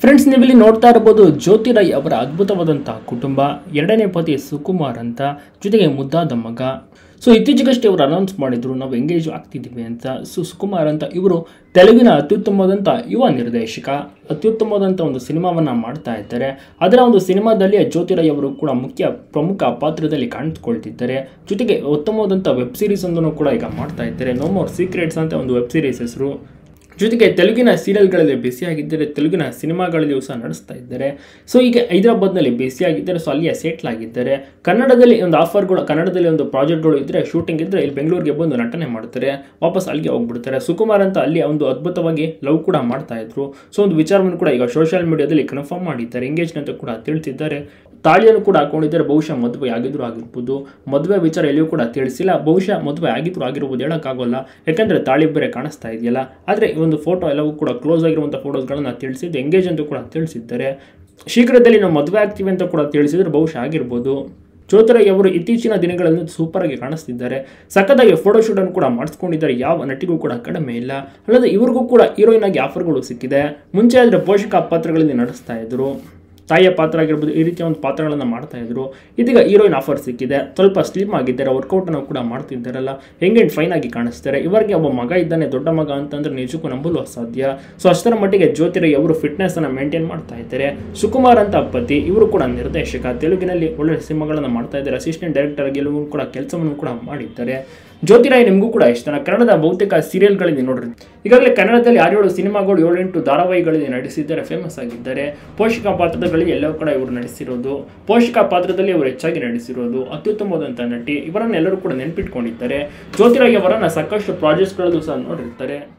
friends ನೀವಿಲ್ಲಿ ನೋಡ್ತಾ ಇರ್ಬೋದು ಜ್ಯೋತಿ ರೈ ಅವರ ಅದ್ಭುತವಾದಂತಹ ಕುಟುಂಬ ಎರಡನೇ ಪತಿ ಸುಕುಮಾರ್ ಅಂತ ಜೊತೆಗೆ ಮುದ್ದಾದ ಮಗ ಸೊ ಇತ್ತೀಚೆಗಷ್ಟೇ ಅವರು ಅನೌನ್ಸ್ ಮಾಡಿದ್ರು ನಾವು ಎಂಗೇಜ್ ಆಗ್ತಿದ್ದೀವಿ ಅಂತ ಸೊ ಸುಕುಮಾರ್ ಅಂತ ಇವರು ತೆಲುಗಿನ ಅತ್ಯುತ್ತಮವಾದಂಥ ಯುವ ನಿರ್ದೇಶಕ ಅತ್ಯುತ್ತಮವಾದಂಥ ಒಂದು ಸಿನಿಮಾವನ್ನು ಮಾಡ್ತಾ ಇದ್ದಾರೆ ಅದರ ಒಂದು ಸಿನಿಮಾದಲ್ಲಿ ಜ್ಯೋತಿ ರೈ ಅವರು ಕೂಡ ಮುಖ್ಯ ಪ್ರಮುಖ ಪಾತ್ರದಲ್ಲಿ ಕಾಣಿಸ್ಕೊಳ್ತಿದ್ದಾರೆ ಜೊತೆಗೆ ಉತ್ತಮವಾದಂಥ ವೆಬ್ ಸೀರೀಸ್ ಒಂದನ್ನು ಕೂಡ ಈಗ ಮಾಡ್ತಾ ಇದ್ದಾರೆ ನೋ ಮೋರ್ ಸೀಕ್ರೆಟ್ಸ್ ಅಂತ ಒಂದು ವೆಬ್ ಸೀರೀಸ್ ಹೆಸರು ಜೊತೆಗೆ ತೆಲುಗಿನ ಸೀರಿಯಲ್ಗಳಲ್ಲಿ ಬ್ಯುಸಿಯಾಗಿದ್ದರೆ ತೆಲುಗಿನ ಸಿನಿಮಾಗಳಲ್ಲಿಯೂ ಸಹ ನಡೆಸ್ತಾ ಇದ್ದಾರೆ ಸೊ ಈಗ ಹೈದರಾಬಾದ್ನಲ್ಲಿ ಬ್ಯುಸಿಯಾಗಿದ್ದಾರೆ ಸೊ ಅಲ್ಲಿಯೇ ಸೆಟ್ಲ್ ಆಗಿದ್ದಾರೆ ಕನ್ನಡದಲ್ಲಿ ಒಂದು ಆಫರ್ಗಳು ಕನ್ನಡದಲ್ಲಿ ಒಂದು ಪ್ರಾಜೆಕ್ಟ್ಗಳು ಇದ್ದರೆ ಶೂಟಿಂಗ್ ಇದ್ದರೆ ಇಲ್ಲಿ ಬೆಂಗಳೂರಿಗೆ ಬಂದು ನಟನೆ ಮಾಡ್ತಾರೆ ವಾಪಸ್ ಅಲ್ಲಿಗೆ ಹೋಗ್ಬಿಡ್ತಾರೆ ಸುಕುಮಾರ್ ಅಂತ ಅಲ್ಲಿ ಒಂದು ಅದ್ಭುತವಾಗಿ ಲವ್ ಕೂಡ ಮಾಡ್ತಾ ಇದ್ರು ಸೊ ಒಂದು ವಿಚಾರವನ್ನು ಕೂಡ ಈಗ ಸೋಷಿಯಲ್ ಮೀಡಿಯಾದಲ್ಲಿ ಕನ್ಫರ್ಮ್ ಮಾಡಿದ್ದಾರೆ ಎಂಗೇಜ್ ಅಂತ ಕೂಡ ತಿಳಿಸಿದ್ದಾರೆ ತಾಳಿಯನ್ನು ಕೂಡ ಹಾಕೊಂಡಿದ್ದಾರೆ ಬಹುಶಃ ಮದುವೆ ಆಗಿದ್ರು ಆಗಿರ್ಬೋದು ಮದುವೆ ವಿಚಾರ ಎಲ್ಲಿಯೂ ಕೂಡ ತಿಳಿಸಿಲ್ಲ ಬಹುಶಃ ಮದುವೆ ಆಗಿದ್ರು ಆಗಿರ್ಬೋದು ಹೇಳೋಕ್ಕಾಗೋಲ್ಲ ಯಾಕಂದರೆ ತಾಳಿ ಬೇರೆ ಕಾಣಿಸ್ತಾ ಇದೆಯಲ್ಲ ಆದರೆ ಈ ಒಂದು ಫೋಟೋ ಎಲ್ಲವೂ ಕೂಡ ಕ್ಲೋಸ್ ಆಗಿರುವಂಥ ಫೋಟೋಸ್ಗಳನ್ನು ತಿಳಿಸಿದ್ದು ಎಂಗೇಜ್ ಅಂತ ಕೂಡ ತಿಳಿಸಿದ್ದಾರೆ ಶೀಘ್ರದಲ್ಲಿ ನಾವು ಮದುವೆ ಆಗ್ತೀವಿ ಅಂತ ಕೂಡ ತಿಳಿಸಿದ್ರೆ ಬಹುಶಃ ಆಗಿರ್ಬೋದು ಜ್ಯೋತಿರೈ ಅವರು ಇತ್ತೀಚಿನ ದಿನಗಳಲ್ಲಿ ಸೂಪರ್ ಆಗಿ ಕಾಣಿಸ್ತಿದ್ದಾರೆ ಸಖತ್ತಾಗಿ ಫೋಟೋಶೂಟ್ ಅನ್ನು ಕೂಡ ಮಾಡಿಸ್ಕೊಂಡಿದ್ದಾರೆ ಯಾವ ನಟಿಗೂ ಕೂಡ ಕಡಿಮೆ ಇಲ್ಲ ಅಲ್ಲದೆ ಇವ್ರಿಗೂ ಕೂಡ ಹೀರೋಯಿನ್ ಆಗಿ ಆಫರ್ಗಳು ಸಿಕ್ಕಿದೆ ಮುಂಚೆ ಆದರೆ ಪೋಷಕ ಪಾತ್ರಗಳಲ್ಲಿ ನಡೆಸ್ತಾ ಇದ್ರು ತಾಯಿಯ ಪಾತ್ರ ಆಗಿರ್ಬೋದು ಈ ರೀತಿಯ ಒಂದು ಪಾತ್ರಗಳನ್ನು ಮಾಡ್ತಾ ಇದ್ರು ಇದೀಗ ಹೀರೋಯಿನ್ ಆಫರ್ ಸಿಕ್ಕಿದೆ ಸ್ವಲ್ಪ ಸ್ಲಿಮ್ ಆಗಿದ್ದಾರೆ ವರ್ಕೌಟನ್ನು ಕೂಡ ಮಾಡ್ತಿದ್ದಾರಲ್ಲ ಹೆಂಗೆ ಫೈನ್ ಆಗಿ ಕಾಣಿಸ್ತಾರೆ ಇವರಿಗೆ ಒಬ್ಬ ಮಗ ಇದ್ದಾನೆ ದೊಡ್ಡ ಮಗ ಅಂತಂದ್ರೆ ನಿಜಕ್ಕೂ ನಂಬಲು ಅಸಾಧ್ಯ ಸೊ ಅಷ್ಟರ ಮಟ್ಟಿಗೆ ಜ್ಯೋತಿರೈ ಅವರು ಫಿಟ್ನೆಸ್ ಅನ್ನು ಮೇಂಟೈನ್ ಮಾಡ್ತಾ ಇದ್ದಾರೆ ಸುಕುಮಾರ್ ಅಂತ ಪತಿ ಇವರು ಕೂಡ ನಿರ್ದೇಶಕ ತೆಲುಗಿನಲ್ಲಿ ಒಳ್ಳೆ ಸಿನಿಮಾಗಳನ್ನು ಮಾಡ್ತಾ ಇದ್ದಾರೆ ಅಸಿಸ್ಟೆಂಟ್ ಡೈರೆಕ್ಟರ್ ಆಗಿ ಎಲ್ಲವೂ ಕೂಡ ಕೆಲಸವನ್ನು ಕೂಡ ಮಾಡಿದ್ದಾರೆ ಜ್ಯೋತಿರಾಯ್ ನಿಮಗೂ ಕೂಡ ಇಷ್ಟನ ಕನ್ನಡದ ಬಹುತೇಕ ಸೀರಿಯಲ್ಗಳಲ್ಲಿ ನೋಡ್ರಿ ಈಗಾಗಲೇ ಕನ್ನಡದಲ್ಲಿ ಆರೇಳು ಸಿನಿಮಾಗಳು ಏಳೆಂಟು ಧಾರಾವಾಹಿಗಳಲ್ಲಿ ನಟಿಸಿದ್ದಾರೆ ಫೇಮಸ್ ಆಗಿದ್ದಾರೆ ಪೋಷಕ ಪಾತ್ರದಲ್ಲಿ ಎಲ್ಲವೂ ಕೂಡ ಇವರು ನಡೆಸಿರೋದು ಪೋಷಕ ಪಾತ್ರದಲ್ಲಿ ಅವರು ಹೆಚ್ಚಾಗಿ ನಡೆಸಿರೋದು ಅತ್ಯುತ್ತಮವಾದಂಥ ನಟಿ ಇವರನ್ನ ಎಲ್ಲರೂ ಕೂಡ ನೆನ್ಪಿಟ್ಕೊಂಡಿದ್ದಾರೆ ಜ್ಯೋತಿರಾಯ್ ಅವರನ್ನ ಸಾಕಷ್ಟು ಪ್ರಾಜೆಕ್ಟ್ಗಳಲ್ಲೂ ಸಹ ನೋಡಿರ್ತಾರೆ